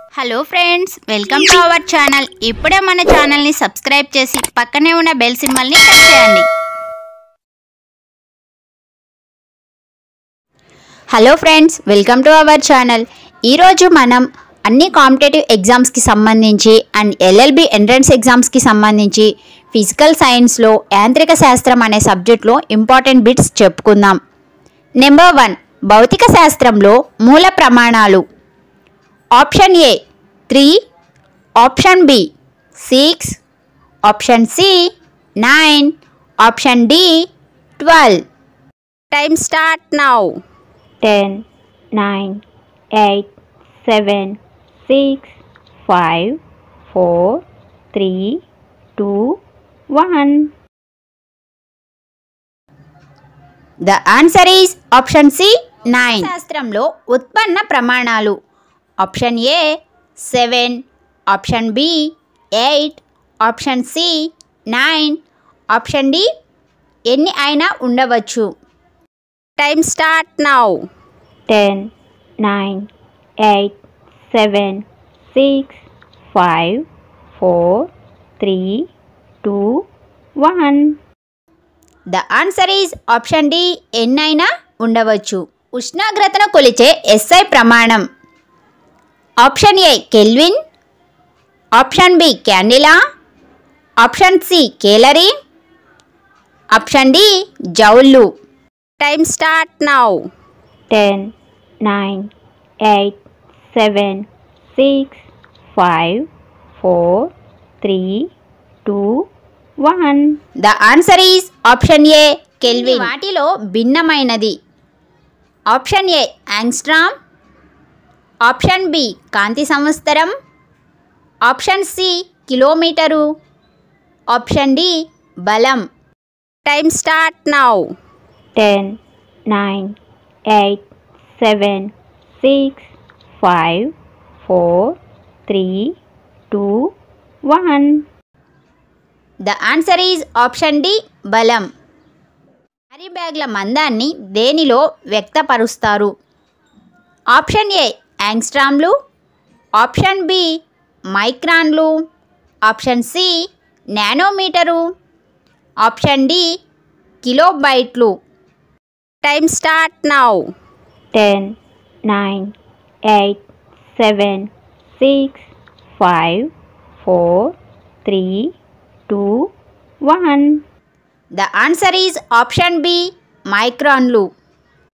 Hello friends welcome to our channel ఇప్పుడే మన ఛానల్ని సబ్స్క్రైబ్ చేసి పక్కనే ఉన్న బెల్ సింబల్ని క్లిక్ చేయండి hello friends welcome to our channel ఈరోజు మనం అన్ని కాంపిటేటివ్ ఎగ్జామ్స్కి సంబంధించి అండ్ ఎల్ఎల్బి ఎంట్రన్స్ ఎగ్జామ్స్కి సంబంధించి ఫిజికల్ సైన్స్లో యాంత్రిక శాస్త్రం అనే సబ్జెక్ట్లో ఇంపార్టెంట్ బిట్స్ చెప్పుకుందాం నెంబర్ వన్ భౌతిక శాస్త్రంలో మూల ప్రమాణాలు option A three option B six option C nine option D twelve time start now 10, 9, 8, 7, 6, 5, 4, 3, 2, 1. The answer is option C nine శాస్త్రంలో ఉత్పన్న ప్రమాణాలు option A seven option B eight option C nine option D ఎన్ని అయినా ఉండవచ్చు time start now 10, 9, 8, 7, 6, 5, 4, 3, 2, 1. The answer is option D ఎన్నైనా ఉండవచ్చు ఉష్ణోగ్రతను కొలిచే ఎస్ఐ ప్రమాణం option A kelvin option B candela option C calorie option D జౌళ్ళు time start now 10, 9, 8, 7, 6, 5, 4, 3, 2, 1. The answer is option A kelvin వాటిలో భిన్నమైనది option A angstrom option B కాంతి సంవత్సరం option C kilometre option D బలం time start now 10, 9, 8, 7, 6, 5, 4, 3, 2, 1. The answer is option D బలం carry బ్యాగ్ల మందాన్ని దేనిలో వ్యక్తపరుస్తారు ఆప్షన్ ఏ యాంగ్స్ట్రామ్లు ఆప్షన్ బి మైక్రాన్లు option C nanometre option D కిలోబైట్లు time start now 10, 9, 8, 7, 6, 5, 4, 3, 2, 1. The answer is option B మైక్రాన్లు